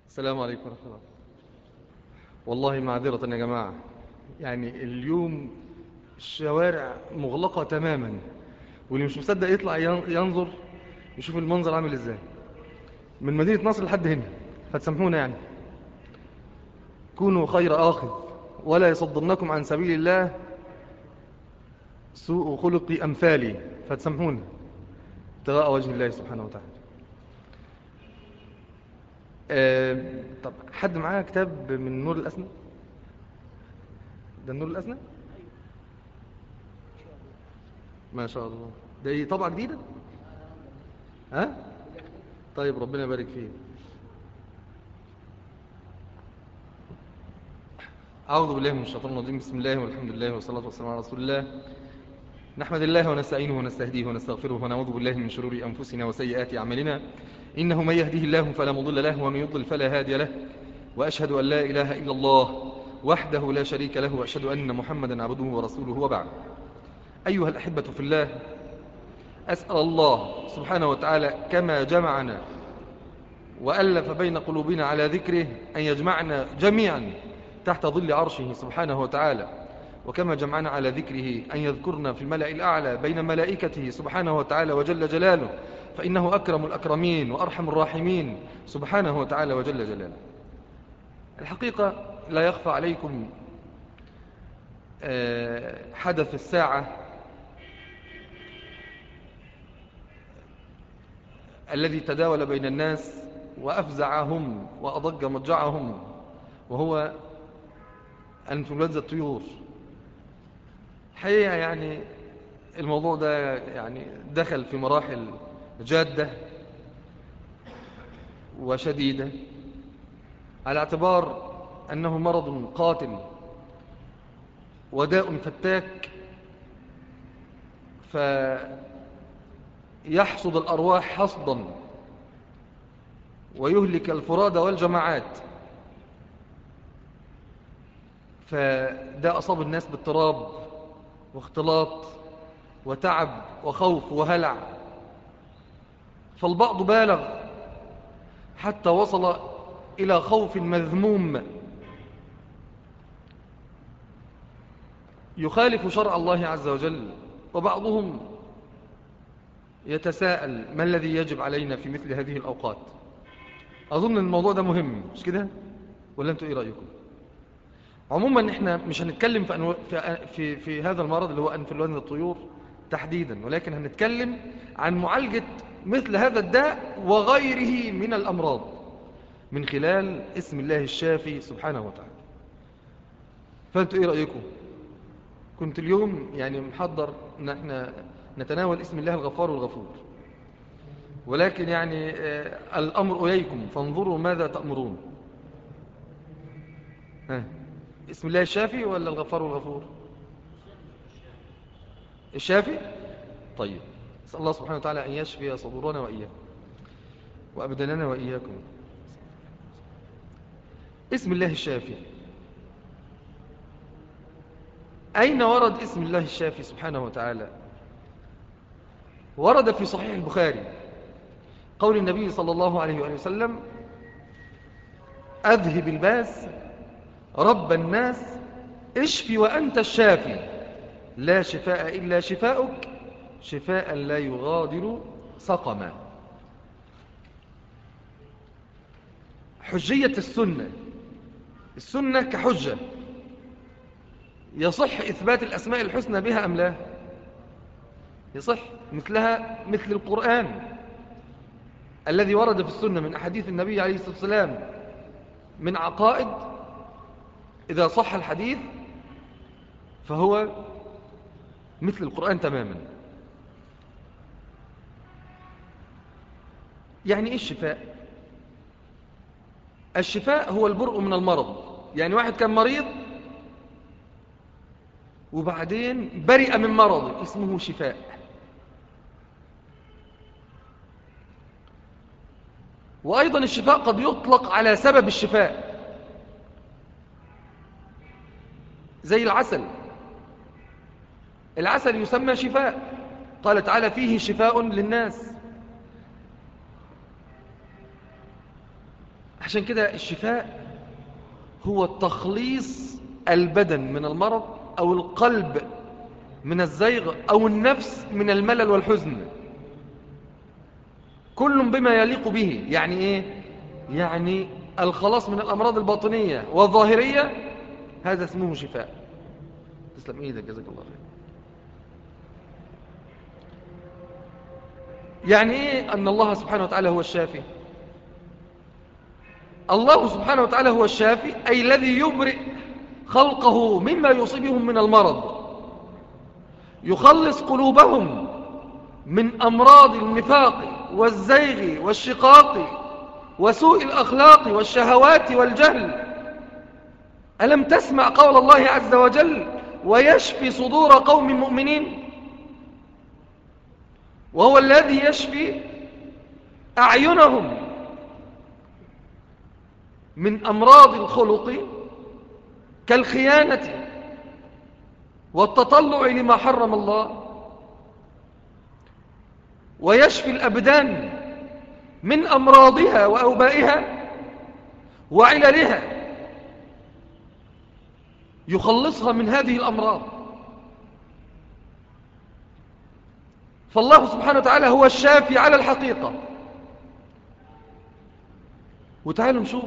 السلام عليكم ورحمة الله والله معذرة يا جماعة يعني اليوم الشوارع مغلقة تماما واللي مش مصدق يطلع ينظر يشوف المنظر عامل ازاي من مدينة نصر لحد هنا فتسامحونا يعني كونوا خير آخذ ولا يصدرنكم عن سبيل الله سوء خلق أمثالي فتسامحونا ابتغاء وجه الله سبحانه وتعالى آه طب حد معاه كتاب من نور الأسنى ده النور الأسنى ما شاء الله ده ايه طبعة جديدة ها طيب ربنا يبارك فيه أعوذ بالله من الشيطان الرجيم بسم الله والحمد لله والصلاة والسلام على رسول الله نحمد الله ونستعينه ونستهديه ونستغفره ونعوذ بالله من شرور أنفسنا وسيئات أعمالنا إنه من يهده الله فلا مضل له ومن يضل فلا هادي له وأشهد أن لا إله إلا الله وحده لا شريك له وأشهد أن محمدا عبده ورسوله وبعد أيها الأحبة في الله أسأل الله سبحانه وتعالى كما جمعنا وألف بين قلوبنا على ذكره أن يجمعنا جميعا تحت ظل عرشه سبحانه وتعالى وكما جمعنا على ذكره أن يذكرنا في الملأ الأعلى بين ملائكته سبحانه وتعالى وجل جلاله فإنه أكرم الأكرمين وأرحم الراحمين سبحانه وتعالى وجل جلاله الحقيقة لا يخفى عليكم حدث الساعة الذي تداول بين الناس وأفزعهم وأضج مضجعهم وهو أنفلونزا الطيور حقيقة يعني الموضوع ده يعني دخل في مراحل جادة وشديدة على اعتبار أنه مرض قاتل وداء فتاك فيحصد الأرواح حصدا ويهلك الفراد والجماعات فده أصاب الناس باضطراب واختلاط وتعب وخوف وهلع فالبعض بالغ حتى وصل إلى خوف مذموم يخالف شرع الله عز وجل وبعضهم يتساءل ما الذي يجب علينا في مثل هذه الأوقات أظن الموضوع ده مهم مش كده ولا أنتوا إيه رأيكم عموما احنا مش هنتكلم في, أنو... في, في, في هذا المرض اللي هو أنفلونزا الطيور تحديدا ولكن هنتكلم عن معالجة مثل هذا الداء وغيره من الأمراض من خلال اسم الله الشافي سبحانه وتعالى فأنتوا إيه رأيكم كنت اليوم يعني محضر ان احنا نتناول اسم الله الغفار والغفور ولكن يعني آه الأمر إليكم فانظروا ماذا تأمرون ها اسم الله الشافي ولا الغفار والغفور الشافي طيب نسأل الله سبحانه وتعالى أن يشفي صدورنا وإياكم وأبداننا وإياكم اسم الله الشافي أين ورد اسم الله الشافي سبحانه وتعالى ورد في صحيح البخاري قول النبي صلى الله عليه وآله وسلم أذهب الباس رب الناس اشفي وأنت الشافي لا شفاء إلا شفاؤك شفاء لا يغادر سقما حجية السنة السنة كحجة يصح إثبات الأسماء الحسنى بها أم لا يصح مثلها مثل القرآن الذي ورد في السنة من أحاديث النبي عليه الصلاة والسلام من عقائد إذا صح الحديث فهو مثل القرآن تماما يعني إيه الشفاء الشفاء هو البرء من المرض يعني واحد كان مريض وبعدين برئ من مرض اسمه شفاء وأيضا الشفاء قد يطلق على سبب الشفاء زي العسل العسل يسمى شفاء قال تعالى فيه شفاء للناس عشان كده الشفاء هو تخليص البدن من المرض أو القلب من الزيغ أو النفس من الملل والحزن كل بما يليق به يعني إيه؟ يعني الخلاص من الأمراض الباطنية والظاهرية هذا اسمه شفاء تسلم إيدك جزاك الله خير يعني إيه أن الله سبحانه وتعالى هو الشافي الله سبحانه وتعالى هو الشافي أي الذي يبرئ خلقه مما يصيبهم من المرض يخلص قلوبهم من أمراض النفاق والزيغ والشقاق وسوء الأخلاق والشهوات والجهل ألم تسمع قول الله عز وجل ويشفي صدور قوم مؤمنين وهو الذي يشفي أعينهم من أمراض الخلق كالخيانة والتطلع لما حرم الله ويشفي الأبدان من أمراضها وأوبائها وعللها يخلصها من هذه الأمراض فالله سبحانه وتعالى هو الشافي على الحقيقة وتعالوا نشوف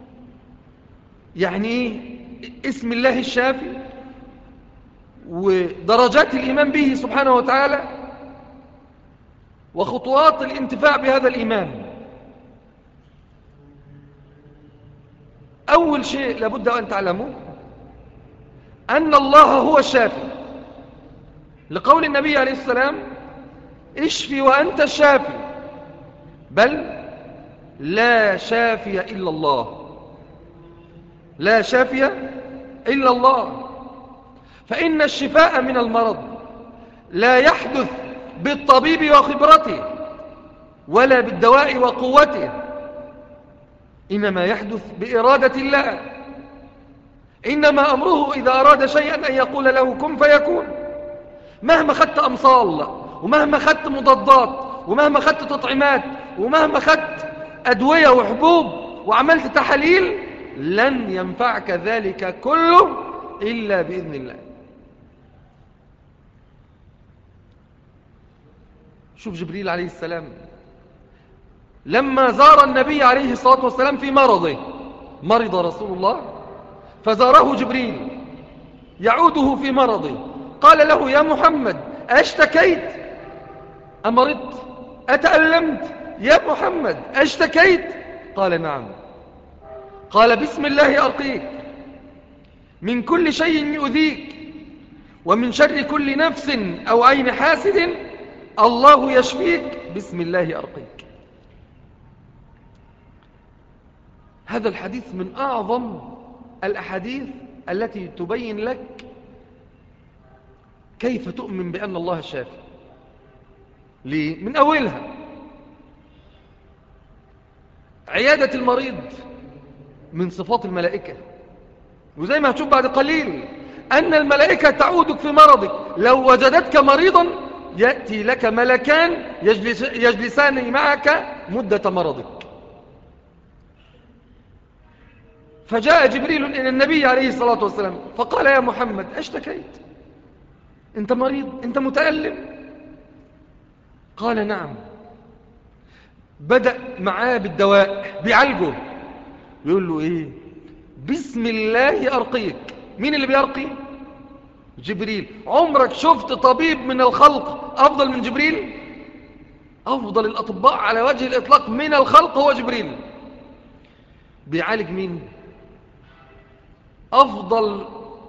يعني ايه اسم الله الشافي ودرجات الإيمان به سبحانه وتعالى وخطوات الانتفاع بهذا الإيمان أول شيء لابد أن تعلموا أن الله هو الشافي لقول النبي عليه السلام اشفي وأنت الشافي بل لا شافي إلا الله لا شافي إلا الله فإن الشفاء من المرض لا يحدث بالطبيب وخبرته ولا بالدواء وقوته إنما يحدث بإرادة الله إنما أمره إذا أراد شيئا أن يقول له كن فيكون مهما خدت أمصال ومهما خدت مضادات ومهما خدت تطعيمات ومهما خدت أدوية وحبوب وعملت تحاليل لن ينفعك ذلك كله إلا بإذن الله شوف جبريل عليه السلام لما زار النبي عليه الصلاة والسلام في مرضه مرض رسول الله فزاره جبريل يعوده في مرضه قال له يا محمد أشتكيت أمرضت أتألمت يا محمد أشتكيت قال نعم قال بسم الله أرقيك من كل شيء يؤذيك ومن شر كل نفس أو عين حاسد الله يشفيك بسم الله أرقيك هذا الحديث من أعظم الأحاديث التي تبين لك كيف تؤمن بأن الله الشافي ليه؟ من أولها عيادة المريض من صفات الملائكة وزي ما هتشوف بعد قليل أن الملائكة تعودك في مرضك لو وجدتك مريضا يأتي لك ملكان يجلس يجلسان معك مدة مرضك فجاء جبريل إلى النبي عليه الصلاة والسلام فقال يا محمد اشتكيت انت مريض انت متألم قال نعم بدأ معاه بالدواء بيعالجه يقول له ايه بسم الله أرقيك مين اللي بيرقي جبريل عمرك شفت طبيب من الخلق أفضل من جبريل أفضل الأطباء على وجه الإطلاق من الخلق هو جبريل بيعالج مين أفضل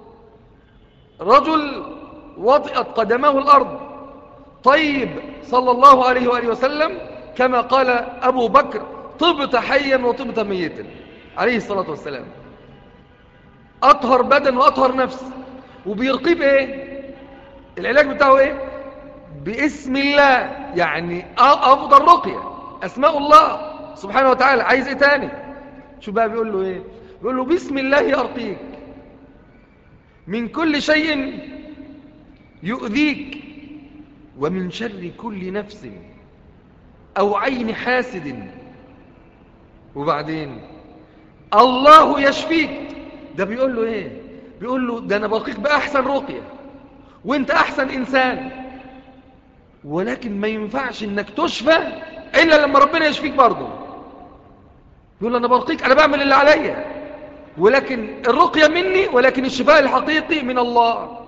رجل وطئت قدمه الأرض طيب صلى الله عليه وآله وسلم كما قال أبو بكر طبت حيا وطبت ميتا عليه الصلاة والسلام أطهر بدن وأطهر نفس وبيرقيه بإيه العلاج بتاعه إيه باسم الله يعني أفضل رقية أسماء الله سبحانه وتعالى عايز إيه تاني شو بقى بيقول له إيه بيقول له بسم الله أرقيك من كل شيء يؤذيك ومن شر كل نفس أو عين حاسد وبعدين الله يشفيك ده بيقول له ايه بيقول له ده انا بقيك باحسن رقية وانت احسن انسان ولكن ما ينفعش انك تشفى الا لما ربنا يشفيك برضه يقول له انا برقيك انا بعمل اللي عليا ولكن الرقية مني ولكن الشفاء الحقيقي من الله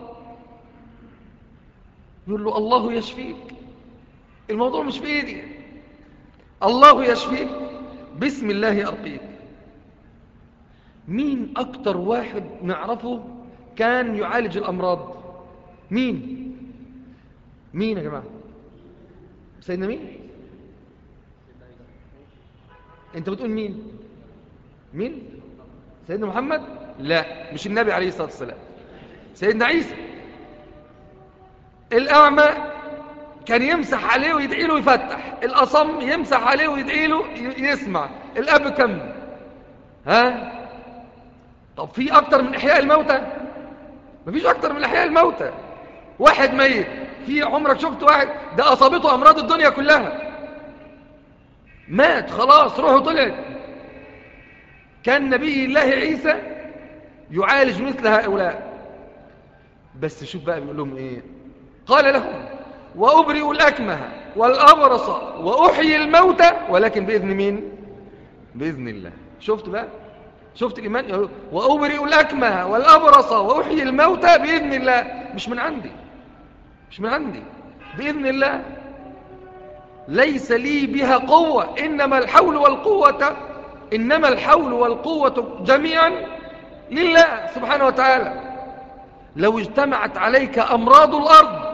يقول له الله يشفيك الموضوع مش في ايدي الله يشفيك بسم الله أرقيك مين أكتر واحد نعرفه كان يعالج الأمراض مين مين يا جماعة سيدنا مين انت بتقول مين مين سيدنا محمد لا مش النبي عليه الصلاة والسلام سيدنا عيسى الأعمى كان يمسح عليه ويدعي له يفتح الأصم يمسح عليه ويدعي له يسمع الأب كم ها طب في أكتر من إحياء الموتى مفيش أكتر من إحياء الموتى واحد ميت في عمرك شفت واحد ده أصابته أمراض الدنيا كلها مات خلاص روحه طلعت كان نبي الله عيسى يعالج مثل هؤلاء بس شوف بقى بيقول لهم ايه قال لهم وأبرئ الأكمه والأبرص وأحيي الموتى ولكن بإذن مين بإذن الله شفت بقى شفت الإيمان وأبرئ الأكمه والأبرص وأحيي الموتى بإذن الله مش من عندي مش من عندي بإذن الله ليس لي بها قوة إنما الحول والقوة إنما الحول والقوة جميعا لله سبحانه وتعالى لو اجتمعت عليك أمراض الأرض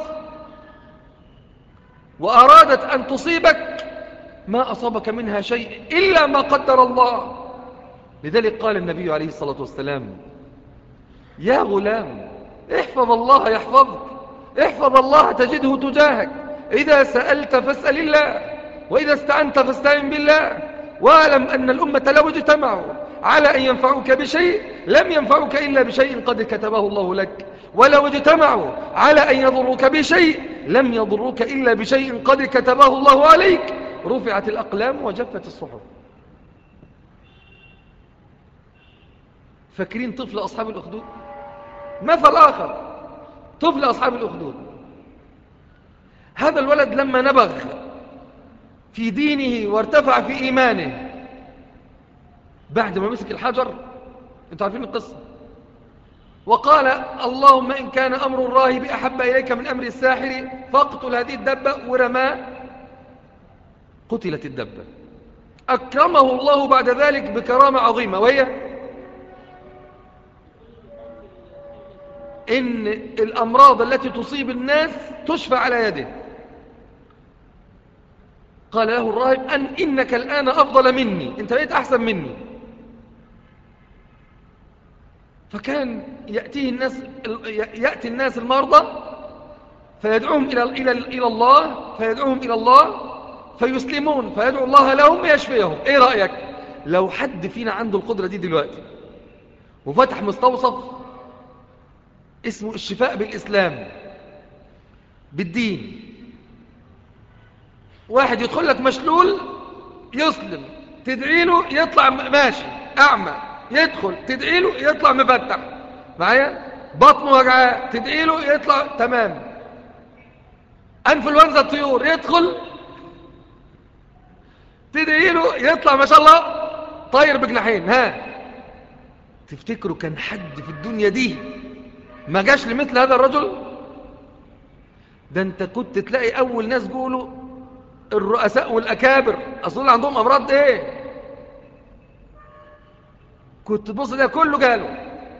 وأرادت أن تصيبك ما أصابك منها شيء إلا ما قدر الله لذلك قال النبي عليه الصلاة والسلام يا غلام احفظ الله يحفظك احفظ الله تجده تجاهك إذا سألت فاسأل الله وإذا استعنت فاستعن بالله واعلم أن الأمة لو اجتمعوا على أن ينفعوك بشيء لم ينفعوك إلا بشيء قد كتبه الله لك ولو اجتمعوا على أن يضروك بشيء لم يضروك إلا بشيء قد كتبه الله عليك رفعت الأقلام وجفت الصحف فاكرين طفل أصحاب الأخدود مثل آخر طفل أصحاب الأخدود هذا الولد لما نبغ في دينه وارتفع في إيمانه بعد ما مسك الحجر انتوا عارفين القصة وقال اللهم إن كان أمر الراهب أحب إليك من أمر الساحر فاقتل هذه الدبة ورماه قتلت الدبة أكرمه الله بعد ذلك بكرامة عظيمة وهي إن الأمراض التي تصيب الناس تشفى على يده قال له الراهب أن إنك الآن أفضل مني أنت بقيت أحسن مني فكان يأتيه الناس يأتي الناس المرضى فيدعوهم إلى إلى إلى الله فيدعوهم إلى الله فيسلمون فيدعو الله لهم ويشفيهم إيه رأيك لو حد فينا عنده القدرة دي دلوقتي وفتح مستوصف اسمه الشفاء بالإسلام بالدين واحد يدخل لك مشلول يسلم تدعي له يطلع ماشي أعمى يدخل تدعي له يطلع مفتح معايا بطنه وجعاه تدعي له يطلع تمام انفلونزا الطيور يدخل تدعي له يطلع ما شاء الله طاير بجناحين ها تفتكروا كان حد في الدنيا دي ما جاش لمثل هذا الرجل ده انت كنت تلاقي اول ناس قولوا الرؤساء والاكابر اصلا عندهم امراض ايه كنت تبص ده كله جاله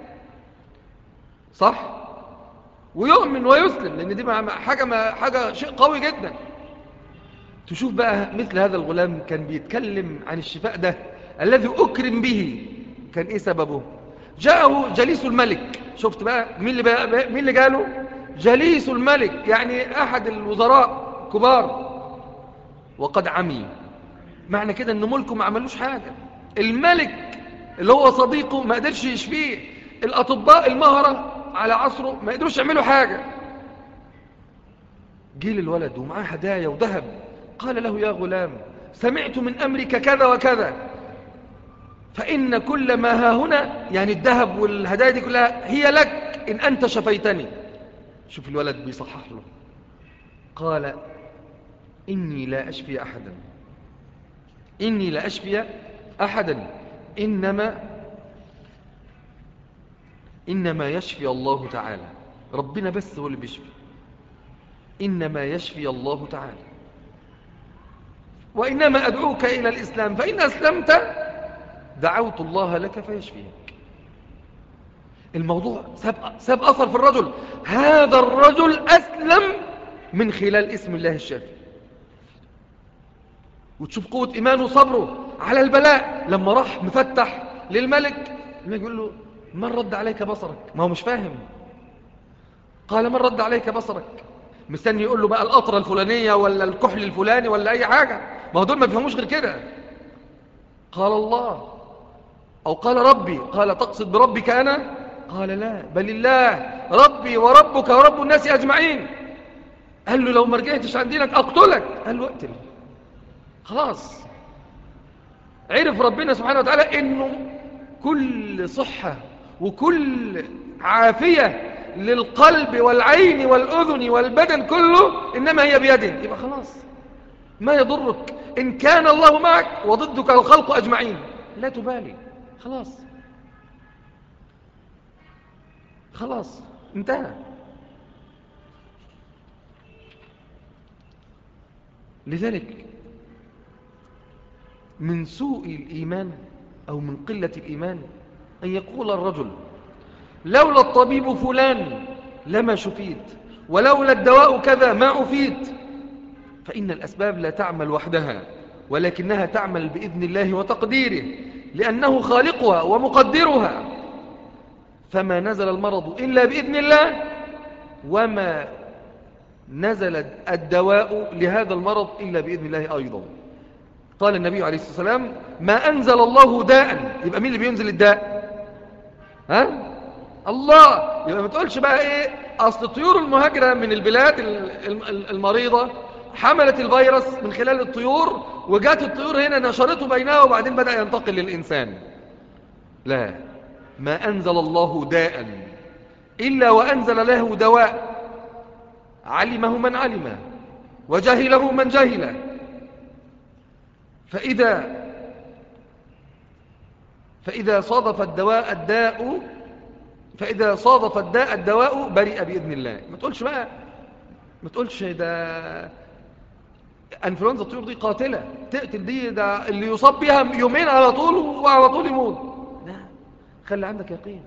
صح ويؤمن ويسلم لان دي حاجه ما حاجه شيء قوي جدا تشوف بقى مثل هذا الغلام كان بيتكلم عن الشفاء ده الذي اكرم به كان ايه سببه جاءه جليس الملك شفت بقى مين اللي بقى مين اللي جاله جليس الملك يعني احد الوزراء كبار وقد عمي معنى كده ان ملكه ما عملوش حاجه الملك اللي هو صديقه ما قدرش يشفيه الأطباء المهرة على عصره ما قدروش يعملوا حاجة جيل الولد ومعاه هدايا وذهب قال له يا غلام سمعت من أمرك كذا وكذا فإن كل ما ها هنا يعني الذهب والهدايا دي كلها هي لك إن أنت شفيتني شوف الولد بيصحح له قال إني لا أشفي أحدا إني لا أشفي أحدا إنما إنما يشفي الله تعالى ربنا بس هو اللي بيشفي إنما يشفي الله تعالى وإنما أدعوك إلى الإسلام فإن أسلمت دعوت الله لك فيشفيك الموضوع ساب, ساب أثر في الرجل هذا الرجل أسلم من خلال اسم الله الشافي وتشوف قوة إيمانه وصبره على البلاء لما راح مفتح للملك الملك يقول له من رد عليك بصرك ما هو مش فاهم قال من رد عليك بصرك مستني يقول له بقى القطرة الفلانية ولا الكحل الفلاني ولا أي حاجة ما هو دول ما بيفهموش غير كده قال الله أو قال ربي قال تقصد بربك أنا قال لا بل الله ربي وربك ورب الناس أجمعين قال له لو ما رجعتش عن دينك أقتلك قال له اقتل خلاص عرف ربنا سبحانه وتعالى انه كل صحة وكل عافية للقلب والعين والأذن والبدن كله إنما هي بيده يبقى خلاص ما يضرك إن كان الله معك وضدك الخلق أجمعين لا تبالي خلاص خلاص انتهى لذلك من سوء الإيمان أو من قلة الإيمان أن يقول الرجل لولا الطبيب فلان لما شفيت ولولا الدواء كذا ما أفيت فإن الأسباب لا تعمل وحدها ولكنها تعمل بإذن الله وتقديره لأنه خالقها ومقدرها فما نزل المرض إلا بإذن الله وما نزل الدواء لهذا المرض إلا بإذن الله أيضا قال النبي عليه الصلاة والسلام ما أنزل الله داء يبقى مين اللي بينزل الداء ها الله يبقى ما تقولش بقى ايه اصل الطيور المهاجرة من البلاد المريضة حملت الفيروس من خلال الطيور وجات الطيور هنا نشرته بينها وبعدين بدأ ينتقل للإنسان لا ما أنزل الله داء إلا وأنزل له دواء علمه من علمه وجهله من جهله فإذا فإذا صادف الدواء الداء فإذا صادف الداء الدواء بريء بإذن الله ما تقولش بقى ما تقولش ده انفلونزا الطيور دي قاتلة تقتل دي ده اللي يصاب بها يومين على طول وعلى طول يموت لا خلي عندك يقين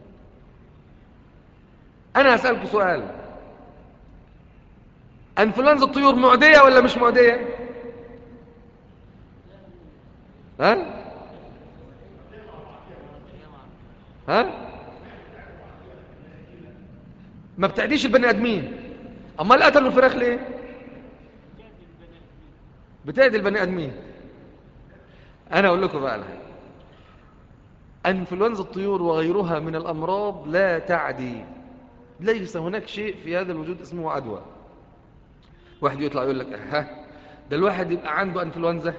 أنا هسألك سؤال انفلونزا الطيور معدية ولا مش معدية ها ها ما بتعديش البني ادمين امال قتلوا الفراخ ليه بتعدي البني ادمين انا اقول لكم بقى الحاجه انفلونزا الطيور وغيرها من الامراض لا تعدي ليس هناك شيء في هذا الوجود اسمه عدوى واحد يطلع يقول لك ها ده الواحد يبقى عنده انفلونزا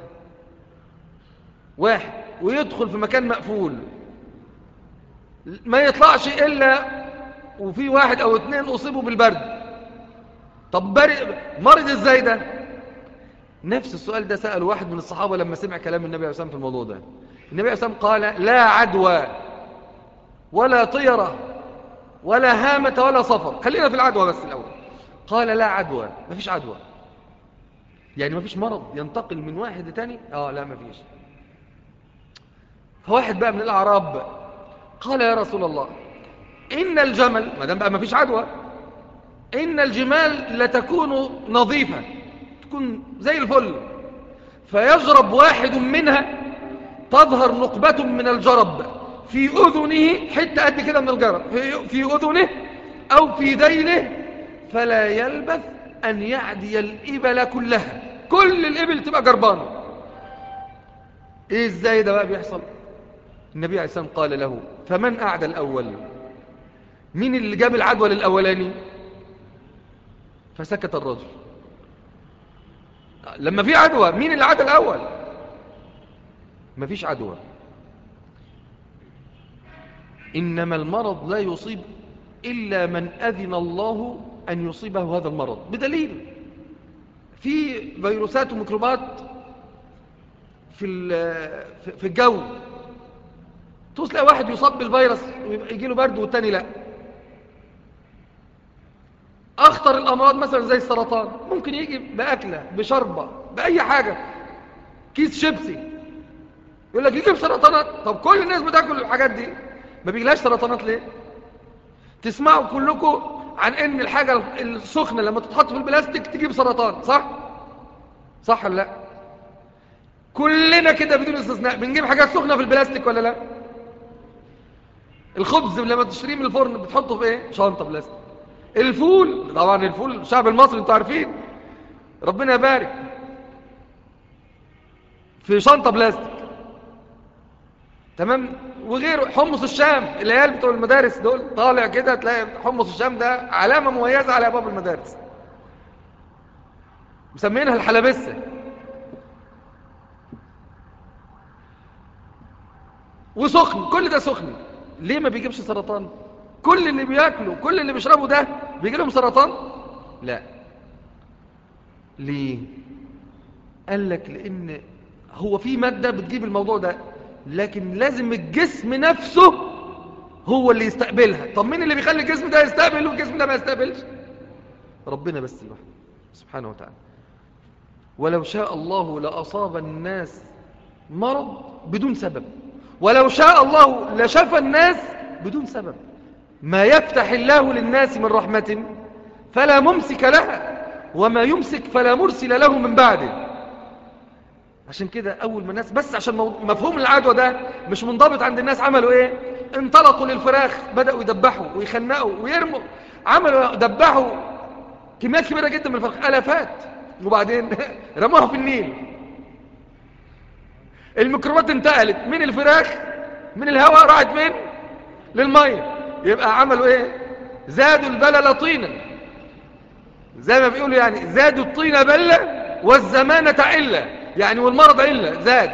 واحد ويدخل في مكان مقفول ما يطلعش إلا وفي واحد أو اثنين أصيبوا بالبرد طب برد مرض ازاي ده نفس السؤال ده سأل واحد من الصحابة لما سمع كلام النبي عليه الصلاة في الموضوع ده النبي عليه الصلاة قال لا عدوى ولا طيرة ولا هامة ولا صفر خلينا في العدوى بس الأول قال لا عدوى ما فيش عدوى يعني ما فيش مرض ينتقل من واحد لتاني اه لا ما فيش فواحد بقى من الأعراب قال يا رسول الله إن الجمل ما دام بقى ما فيش عدوى إن الجمال لتكون نظيفة تكون زي الفل فيجرب واحد منها تظهر نقبة من الجرب في أذنه حتة قد كده من الجرب في أذنه أو في ذيله فلا يلبث أن يعدي الإبل كلها كل الإبل تبقى جربانه إيه إزاي ده بقى بيحصل النبي عليه الصلاة والسلام قال له فمن أعدى الأول مين اللي جاب العدوى للأولاني فسكت الرجل لما في عدوى مين اللي عدى الأول ما فيش عدوى إنما المرض لا يصيب إلا من أذن الله أن يصيبه هذا المرض بدليل في فيروسات وميكروبات في في الجو تلاقي واحد يصاب بالفيروس ويجي له برد والتاني لا أخطر الأمراض مثلا زي السرطان ممكن يجي بأكلة بشربة بأي حاجة كيس شيبسي يقول لك يجيب سرطانات طب كل الناس بتاكل الحاجات دي ما بيجيلاش سرطانات ليه تسمعوا كلكم عن ان الحاجة السخنة لما تتحط في البلاستيك تجيب سرطان صح صح ولا لا كلنا كده بدون استثناء بنجيب حاجات سخنة في البلاستيك ولا لا الخبز لما تشتريه من الفرن بتحطه في ايه شنطة بلاستيك الفول طبعا الفول الشعب المصري انتوا عارفين ربنا يبارك في شنطة بلاستيك تمام وغيره حمص الشام العيال بتوع المدارس دول طالع كده تلاقي حمص الشام ده علامة مميزة على أبواب المدارس مسمينها الحلبسة وسخن كل ده سخن ليه ما بيجيبش سرطان كل اللي بياكلوا كل اللي بيشربوا ده بيجي لهم سرطان لا ليه قال لك لان هو في مادة بتجيب الموضوع ده لكن لازم الجسم نفسه هو اللي يستقبلها طب مين اللي بيخلي الجسم ده يستقبل والجسم ده ما يستقبلش ربنا بس لوحده سبحانه وتعالى ولو شاء الله لأصاب الناس مرض بدون سبب ولو شاء الله لشفى الناس بدون سبب ما يفتح الله للناس من رحمة فلا ممسك لها وما يمسك فلا مرسل له من بعده عشان كده أول ما الناس بس عشان مفهوم العدوى ده مش منضبط عند الناس عملوا إيه انطلقوا للفراخ بدأوا يدبحوا ويخنقوا ويرموا عملوا دبحوا كميات كبيرة جدا من الفراخ ألفات وبعدين رموها في النيل الميكروبات انتقلت من الفراخ من الهواء راحت فين للميه يبقى عملوا ايه زادوا البلل طينا زي ما بيقولوا يعني زادوا الطين بلة والزمانة علة يعني والمرض علة زاد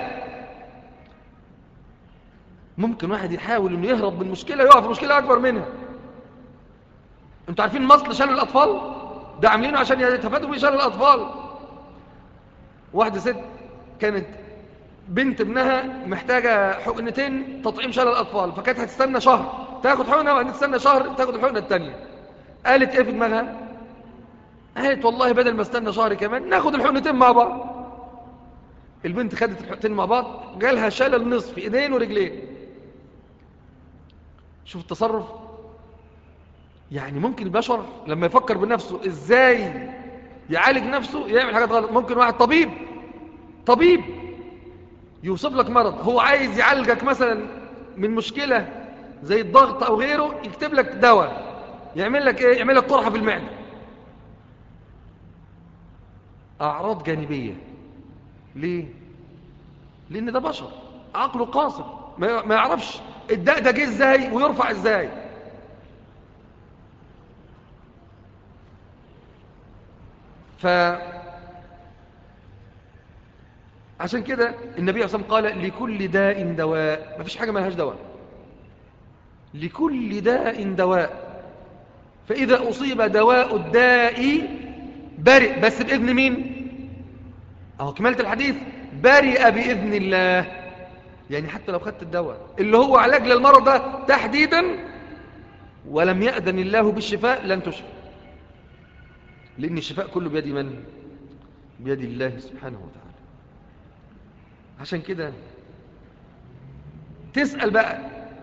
ممكن واحد يحاول انه يهرب من مشكلة يقع في مشكلة اكبر منها انتوا عارفين مصل شان الاطفال ده عاملينه عشان يتفادوا بيه شان الاطفال واحدة ست كانت بنت ابنها محتاجة حقنتين تطعيم شلل الأطفال فكانت هتستنى شهر تاخد حقنة وبعدين تستنى شهر تاخد الحقنة التانية قالت ايه في دماغها قالت والله بدل ما استنى شهر كمان ناخد الحقنتين مع بعض البنت خدت الحقنتين مع بعض جالها شلل نصف ايدين ورجلين شوف التصرف يعني ممكن البشر لما يفكر بنفسه ازاي يعالج نفسه يعمل حاجات غلط ممكن واحد طبيب طبيب يوصف لك مرض هو عايز يعالجك مثلا من مشكلة زي الضغط أو غيره يكتب لك دواء يعمل لك إيه؟ يعمل لك قرحة في المعدة أعراض جانبية ليه؟ لأن ده بشر عقله قاصر ما يعرفش الداء ده جه ازاي ويرفع ازاي ف عشان كده النبي عليه الصلاة والسلام قال لكل داء دواء ما فيش حاجة ما لهاش دواء لكل داء دواء فإذا أصيب دواء الداء برئ بس بإذن مين أهو كمالة الحديث برئ بإذن الله يعني حتى لو خدت الدواء اللي هو علاج للمرض ده تحديدا ولم يأذن الله بالشفاء لن تشفى لأن الشفاء كله بيد من؟ بيد الله سبحانه وتعالى عشان كده تسأل بقى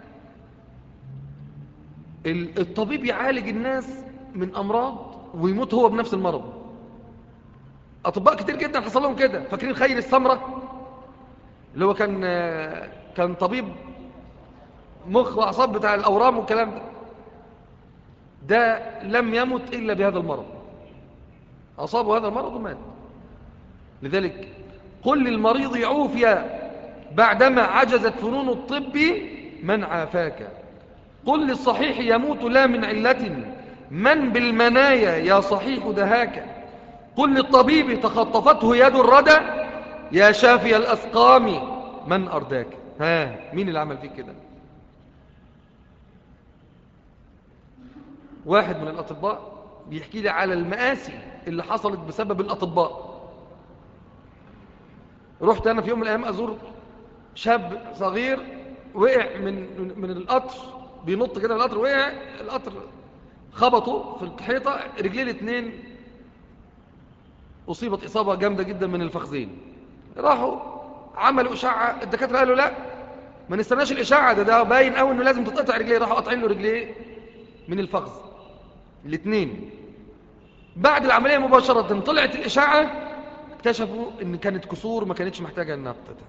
الطبيب يعالج الناس من أمراض ويموت هو بنفس المرض أطباء كتير جدا حصل لهم كده فاكرين خير السمرة اللي هو كان كان طبيب مخ وأعصاب بتاع الأورام والكلام ده ده لم يمت إلا بهذا المرض أصابه هذا المرض ومات لذلك قل للمريض عوفيا بعدما عجزت فنون الطب من عافاك قل للصحيح يموت لا من علة من بالمنايا يا صحيح دهاك قل للطبيب تخطفته يد الردى يا شافي الأسقام من أرداك ها مين اللي عمل فيك كده واحد من الأطباء بيحكي لي على المآسي اللي حصلت بسبب الأطباء رحت أنا في يوم من الأيام أزور شاب صغير وقع من من القطر بينط كده من القطر وقع القطر خبطه في الحيطة رجليه الاثنين أصيبت إصابة جامدة جدا من الفخذين راحوا عملوا إشاعة الدكاترة قالوا لا ما نستناش الإشاعة ده ده باين قوي إنه لازم تتقطع رجليه راحوا قاطعين له رجليه من الفخذ الاثنين بعد العملية مباشرة طلعت الإشاعة اكتشفوا إن كانت كسور ما كانتش محتاجة إنها تتقطع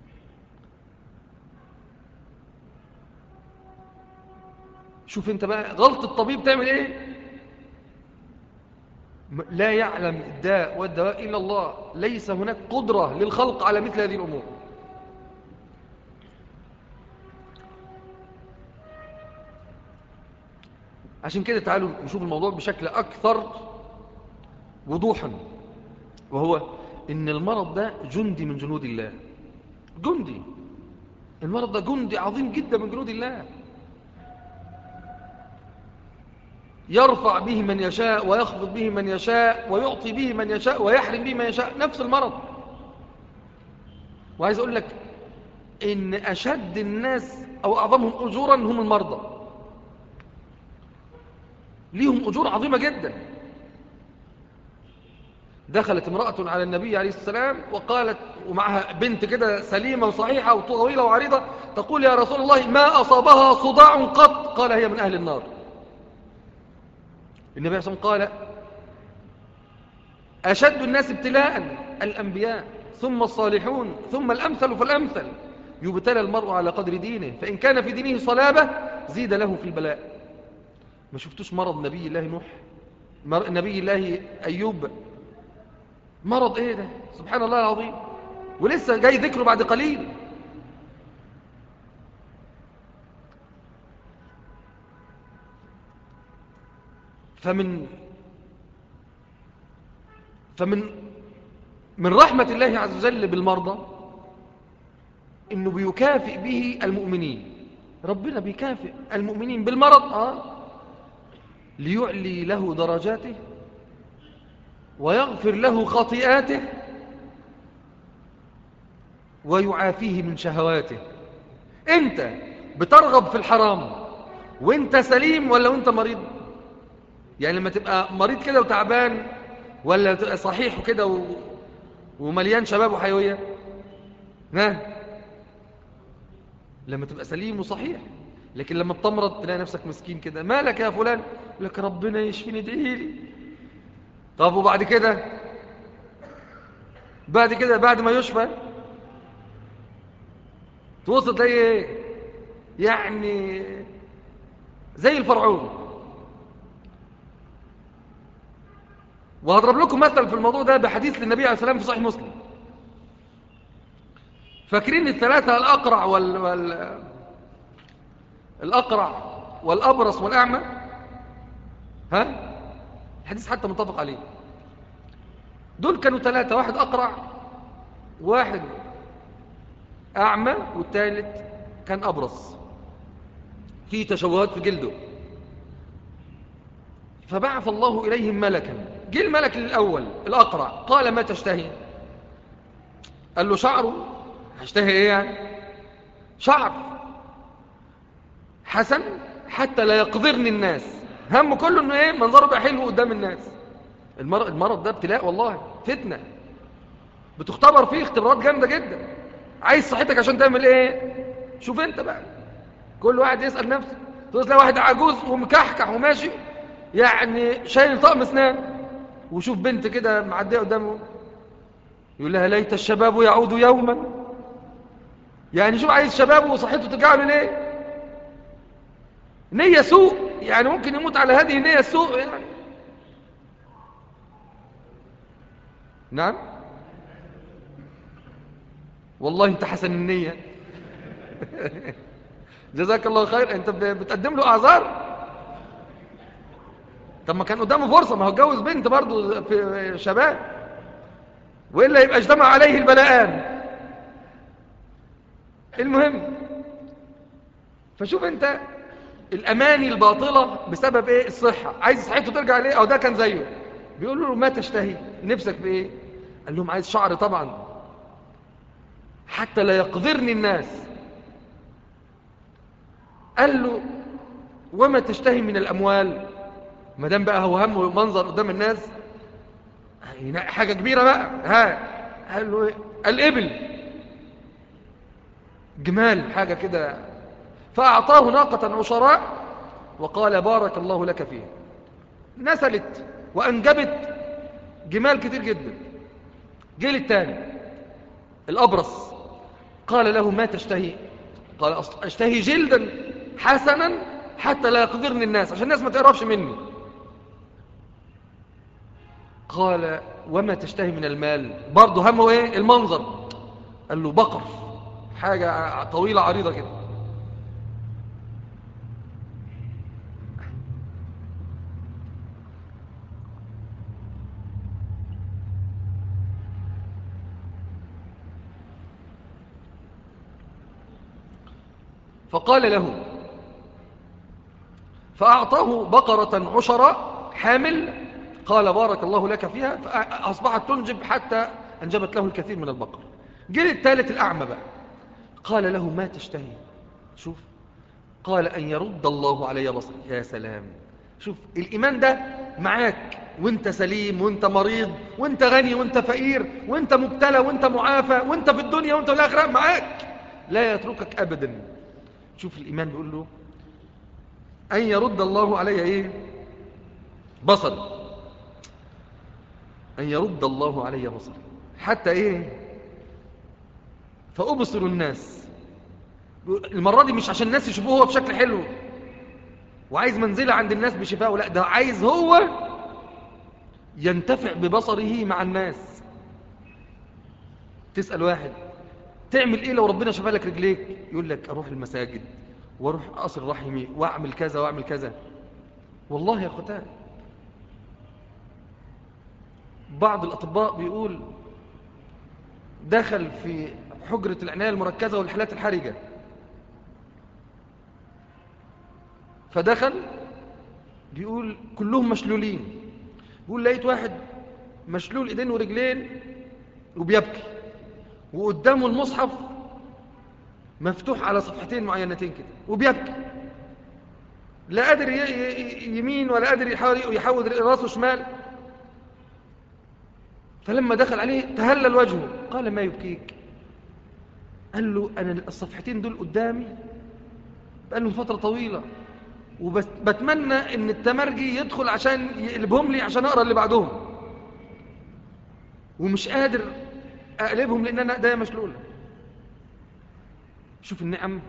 شوف انت بقى غلط الطبيب تعمل ايه لا يعلم الداء والدواء إلا الله ليس هناك قدرة للخلق على مثل هذه الأمور عشان كده تعالوا نشوف الموضوع بشكل أكثر وضوحا وهو إن المرض ده جندي من جنود الله جندي المرض ده جندي عظيم جدا من جنود الله يرفع به من يشاء ويخفض به من يشاء ويعطي به من يشاء ويحرم به من يشاء نفس المرض وعايز أقول لك إن أشد الناس أو أعظمهم أجورا هم المرضى ليهم أجور عظيمة جدا دخلت امرأة على النبي عليه السلام وقالت ومعها بنت كده سليمة وصحيحة وطويلة وعريضة تقول يا رسول الله ما أصابها صداع قط قال هي من أهل النار النبي عليه الصلاة والسلام قال أشد الناس ابتلاء الأنبياء ثم الصالحون ثم الأمثل فالأمثل يبتلى المرء على قدر دينه فإن كان في دينه صلابة زيد له في البلاء ما شفتوش مرض نبي الله نوح نبي الله أيوب مرض ايه ده سبحان الله العظيم ولسه جاي ذكره بعد قليل فمن فمن من رحمة الله عز وجل بالمرضى انه بيكافئ به المؤمنين ربنا بيكافئ المؤمنين بالمرض آه ليعلي له درجاته ويغفر له خطيئاته ويعافيه من شهواته انت بترغب في الحرام وانت سليم ولا وانت مريض يعني لما تبقى مريض كده وتعبان ولا تبقى صحيح وكده و... ومليان شباب وحيوية ها لما تبقى سليم وصحيح لكن لما بتمرض تلاقي نفسك مسكين كده مالك يا فلان لك ربنا يشفيني ادعيلي طب وبعد كده بعد كده بعد ما يشفى توصل تلاقي ايه يعني زي الفرعون وهضرب لكم مثل في الموضوع ده بحديث للنبي عليه السلام في صحيح مسلم فاكرين الثلاثة الأقرع وال... وال... الأقرع والأبرص والأعمى ها الحديث حتى متفق عليه دول كانوا ثلاثة واحد أقرع واحد أعمى والثالث كان أبرص في تشوهات في جلده فبعث الله إليهم ملكا جه الملك الأول الأقرع قال ما تشتهي قال له شعره هشتهي إيه يعني شعر حسن حتى لا يقذرني الناس هم كله انه ايه منظره بقى حلو قدام الناس المرض, المرض ده ابتلاء والله فتنة بتختبر فيه اختبارات جامدة جدا عايز صحتك عشان تعمل ايه شوف انت بقى كل واحد يسأل نفسه تلاقي واحد عجوز ومكحكح وماشي يعني شايل طقم اسنان وشوف بنت كده معديه قدامه يقول لها ليت الشباب يعود يوما يعني شوف عايز شبابه وصحته ترجع له ليه نية سوء يعني ممكن يموت على هذه النية السوء يعني نعم والله انت حسن النية جزاك الله خير انت بتقدم له اعذار طب ما كان قدامه فرصة ما هو اتجوز بنت برضه في شباب وإلا يبقى اجتمع عليه البلاءان المهم فشوف انت الأماني الباطلة بسبب إيه الصحة عايز صحته ترجع ليه أو ده كان زيه بيقول له ما تشتهي نفسك في إيه قال لهم عايز شعر طبعا حتى لا يقذرني الناس قال له وما تشتهي من الأموال ما دام بقى هو هم منظر قدام الناس حاجة كبيرة بقى ها قال له ايه الإبل جمال حاجة كده فأعطاه ناقة عشراء وقال بارك الله لك فيها نسلت وأنجبت جمال كتير جدا جيل الثاني الأبرص قال له ما تشتهي قال أشتهي جلدا حسنا حتى لا يقدرني الناس عشان الناس ما تقربش مني قال وما تشتهي من المال برضه همه ايه المنظر قال له بقر حاجة طويلة عريضة كده فقال له فأعطاه بقرة عشرة حامل قال بارك الله لك فيها فأصبحت تنجب حتى أنجبت له الكثير من البقر جيل الثالث الأعمى بقى قال له ما تشتهي شوف قال أن يرد الله علي بصري يا سلام شوف الإيمان ده معاك وانت سليم وانت مريض وانت غني وانت فقير وانت مبتلى وانت معافى وانت في الدنيا وانت في الآخرة معاك لا يتركك أبدا شوف الإيمان بيقول له أن يرد الله علي إيه بصر أن يرد الله علي بصر حتى إيه فأبصر الناس المرة دي مش عشان الناس يشوفوه هو بشكل حلو وعايز منزلة عند الناس بشفاء لا ده عايز هو ينتفع ببصره مع الناس تسأل واحد تعمل ايه لو ربنا شفى لك رجليك يقول لك اروح المساجد واروح اصل رحمي واعمل كذا واعمل كذا والله يا اخوتان بعض الاطباء بيقول دخل في حجرة العناية المركزة والحالات الحرجة فدخل بيقول كلهم مشلولين بيقول لقيت واحد مشلول ايدين ورجلين وبيبكي وقدامه المصحف مفتوح على صفحتين معينتين كده وبيبكي لا قادر يمين ولا قادر يحاول يحول راسه شمال فلما دخل عليه تهلل وجهه قال ما يبكيك قال له أنا الصفحتين دول قدامي بقى لهم فترة طويلة وبتمنى ان التمرجي يدخل عشان يقلبهم لي عشان اقرا اللي بعدهم ومش قادر اقلبهم لان انا ايديا مشلوله شوف النعم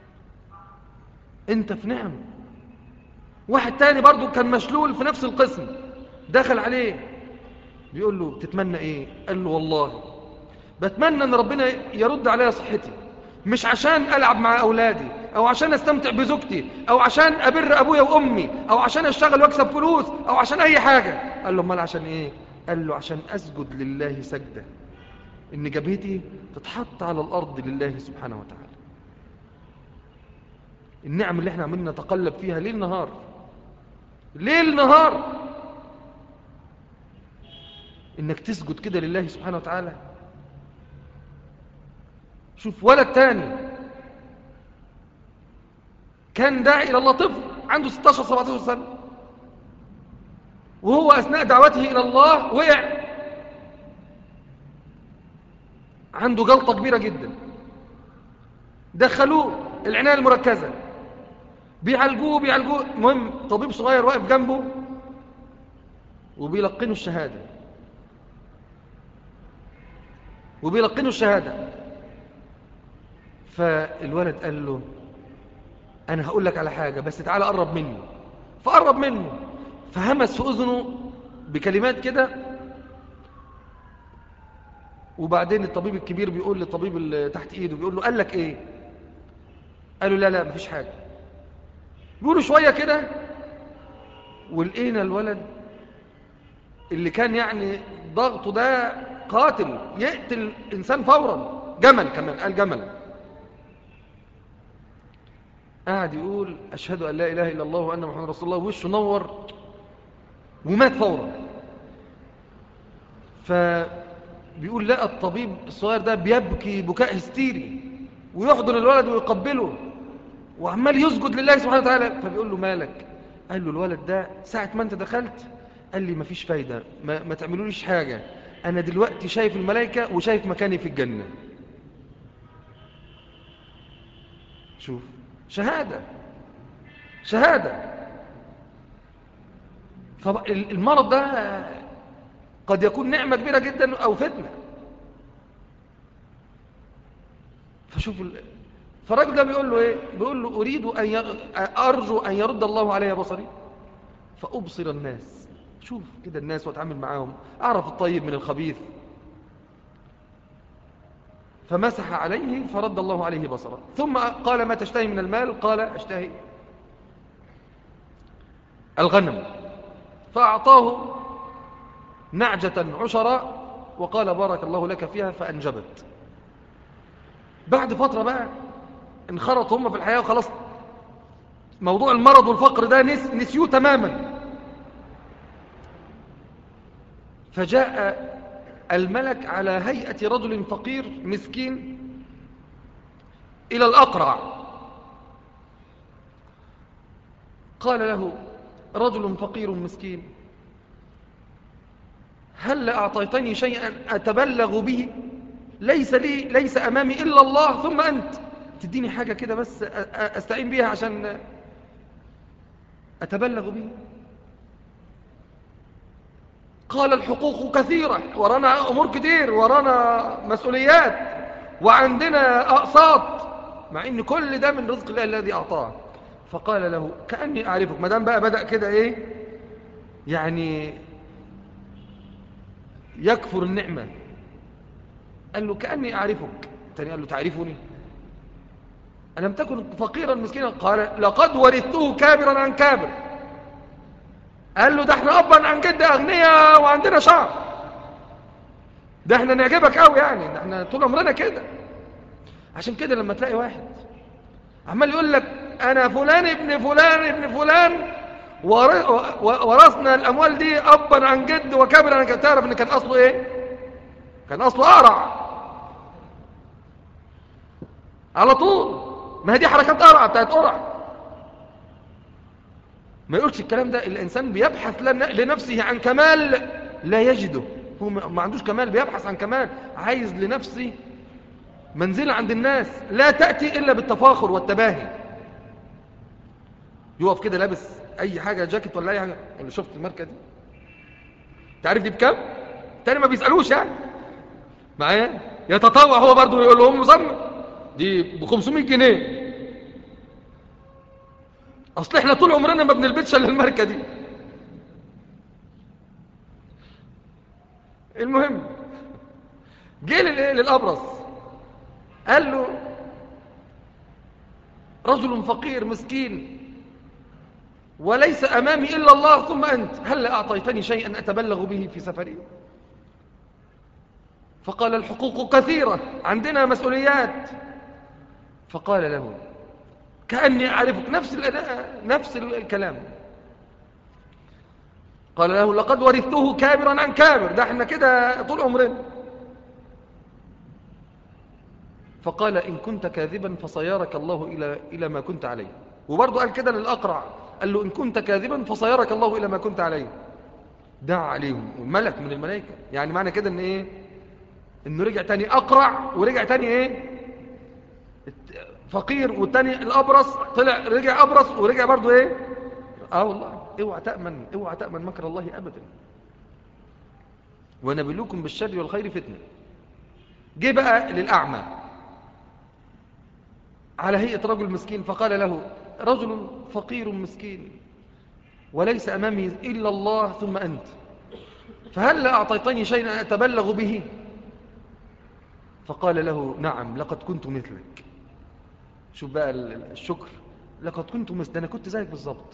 انت في نعم واحد تاني برضو كان مشلول في نفس القسم دخل عليه بيقول له بتتمنى ايه قال له والله بتمنى ان ربنا يرد عليا صحتي مش عشان ألعب مع أولادي أو عشان أستمتع بزوجتي أو عشان أبر أبويا وأمي أو عشان أشتغل وأكسب فلوس أو عشان أي حاجة قال له مال عشان إيه قال له عشان أسجد لله سجدة إن جبهتي تتحط على الأرض لله سبحانه وتعالى النعم اللي احنا عملنا نتقلب فيها ليل نهار ليل نهار إنك تسجد كده لله سبحانه وتعالى شوف ولد تاني كان داعي إلى الله طفل عنده 16 17 سنة وهو أثناء دعوته إلى الله وقع عنده جلطة كبيرة جدا دخلوه العناية المركزة بيعالجوه بيعالجوه المهم طبيب صغير واقف جنبه وبيلقنوا الشهادة وبيلقنوا الشهادة فالولد قال له أنا هقول لك على حاجة بس تعالى قرب مني فقرب منه فهمس في أذنه بكلمات كده وبعدين الطبيب الكبير بيقول للطبيب اللي تحت ايده بيقول له قال لك ايه قال له لا لا مفيش حاجة بيقولوا شوية كده ولقينا الولد اللي كان يعني ضغطه ده قاتل يقتل إنسان فورا جمل كمان قال جمل قاعد يقول أشهد أن لا إله إلا الله وأن محمد رسول الله وشه نور ومات فورا فبيقول لا الطبيب الصغير ده بيبكي بكاء هستيري ويحضن الولد ويقبله وعمال يسجد لله سبحانه وتعالى فبيقول له مالك قال له الولد ده ساعة ما انت دخلت قال لي مفيش فايدة ما, ما تعملوليش حاجة أنا دلوقتي شايف الملائكة وشايف مكاني في الجنة شوف شهادة شهادة فالمرض ده قد يكون نعمة كبيرة جدا أو فتنة فشوف فالراجل ده بيقول له ايه بيقول له اريد ان ي... ارجو ان يرد الله علي بصري فابصر الناس شوف كده الناس واتعامل معاهم اعرف الطيب من الخبيث فمسح عليه فرد الله عليه بصره ثم قال ما تشتهي من المال قال اشتهي الغنم فأعطاه نعجة عشراء وقال بارك الله لك فيها فأنجبت بعد فترة بقى انخرط هم في الحياة وخلاص موضوع المرض والفقر ده نس نسيوه تماما فجاء الملك على هيئة رجل فقير مسكين إلى الأقرع قال له رجل فقير مسكين هل أعطيتني شيئا أتبلغ به ليس لي ليس أمامي إلا الله ثم أنت تديني حاجة كده بس أستعين بيها عشان أتبلغ به قال الحقوق كثيرة ورانا أمور كتير ورانا مسؤوليات وعندنا أقساط مع إن كل ده من رزق الله الذي أعطاه فقال له كأني أعرفك مدام بقى بدأ كده إيه يعني يكفر النعمة قال له كأني أعرفك تاني قال له تعرفني ألم تكن فقيرا مسكينا قال لقد ورثته كابرا عن كابر قال له ده احنا أبا عن جد أغنياء وعندنا شعر ده احنا نعجبك قوي يعني ده احنا طول عمرنا كده عشان كده لما تلاقي واحد عمال يقول لك أنا فلان ابن فلان ابن فلان ورثنا الأموال دي أبا عن جد وكابرا عن جد تعرف إن كان أصله إيه كان أصله أقرع على طول ما هي دي حركات قرع بتاعت قرع ما يقولش الكلام ده الإنسان بيبحث لنفسه عن كمال لا يجده هو ما عندوش كمال بيبحث عن كمال عايز لنفسه منزلة عند الناس لا تأتي إلا بالتفاخر والتباهي يقف كده لابس أي حاجة جاكيت ولا أي حاجة اللي شفت الماركة دي تعرف دي بكام؟ تاني ما بيسألوش يعني معايا يتطوع هو برضه يقول لهم مصمم دي ب 500 جنيه اصل احنا طول عمرنا ما بنلبسش الا الماركه دي المهم جه للابرص قال له رجل فقير مسكين وليس امامي الا الله ثم انت هل اعطيتني شيئا اتبلغ به في سفري فقال الحقوق كثيره عندنا مسؤوليات فقال له كأني أعرفك نفس نفس الكلام قال له لقد ورثته كابرا عن كابر ده احنا كده طول عمرنا فقال إن كنت كاذبا فصيرك الله إلى, إلى ما كنت عليه وبرضه قال كده للأقرع قال له إن كنت كاذبا فصيرك الله إلى ما كنت عليه دعا عليهم ملك من الملائكة يعني معنى كده ان ايه انه رجع تاني أقرع ورجع تاني ايه فقير والتاني الأبرص طلع رجع أبرص ورجع برضو ايه اه والله اوعى تأمن اوعى تأمن مكر الله أبدا ونبلوكم بالشر والخير فتنة جه بقى للأعمى على هيئة رجل مسكين فقال له رجل فقير مسكين وليس أمامي إلا الله ثم أنت فهل أعطيتني شيئا أتبلغ به فقال له نعم لقد كنت مثلك شوف بقى الشكر لقد كنت مثل أنا كنت زيك بالظبط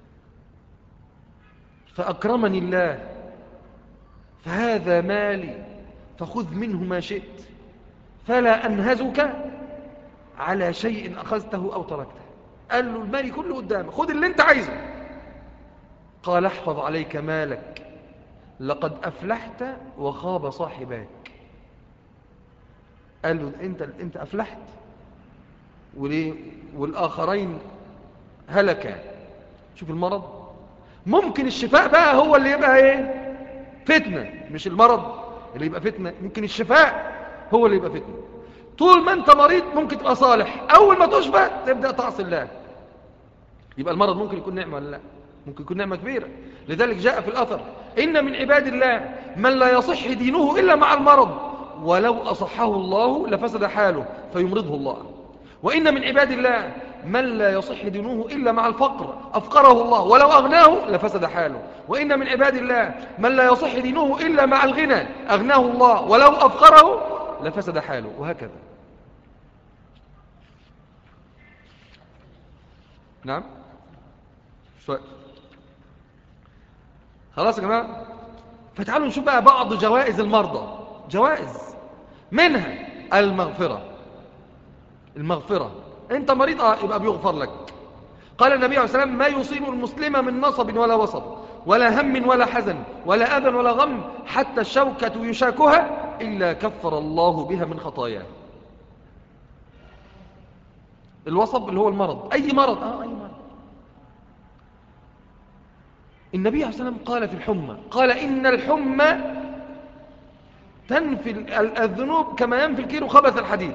فأكرمني الله فهذا مالي فخذ منه ما شئت فلا أنهزك على شيء أخذته أو تركته قال له المال كله قدامك خد اللي انت عايزه قال احفظ عليك مالك لقد أفلحت وخاب صاحباك قال له انت, انت أفلحت وليه والآخرين هلكا شوف المرض ممكن الشفاء بقى هو اللي يبقى ايه فتنة مش المرض اللي يبقى فتنة ممكن الشفاء هو اللي يبقى فتنة طول ما انت مريض ممكن تبقى صالح اول ما تشفى تبدأ تعصي الله يبقى المرض ممكن يكون نعمة ولا لا ممكن يكون نعمة كبيرة لذلك جاء في الأثر إن من عباد الله من لا يصح دينه إلا مع المرض ولو أصحه الله لفسد حاله فيمرضه الله وإن من عباد الله من لا يصح دينه إلا مع الفقر أفقره الله ولو أغناه لفسد حاله وإن من عباد الله من لا يصح دينه إلا مع الغنى أغناه الله ولو أفقره لفسد حاله وهكذا نعم سؤال خلاص يا جماعة فتعالوا نشوف بقى بعض جوائز المرضى جوائز منها المغفرة المغفرة انت مريض اه يبقى بيغفر لك قال النبي عليه الصلاة والسلام ما يصيب المسلم من نصب ولا وصب ولا هم ولا حزن ولا أذى ولا غم حتى الشوكة يشاكها إلا كفر الله بها من خطاياه الوصب اللي هو المرض أي مرض آه أي مرض النبي عليه الصلاة والسلام قال في الحمى قال إن الحمى تنفي الذنوب كما ينفي الكير خبث الحديد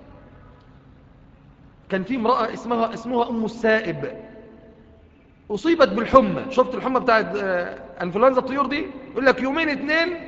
كان في امرأة اسمها, اسمها أم السائب أصيبت بالحمى شفت الحمى بتاعت انفلونزا الطيور دي يقول لك يومين اتنين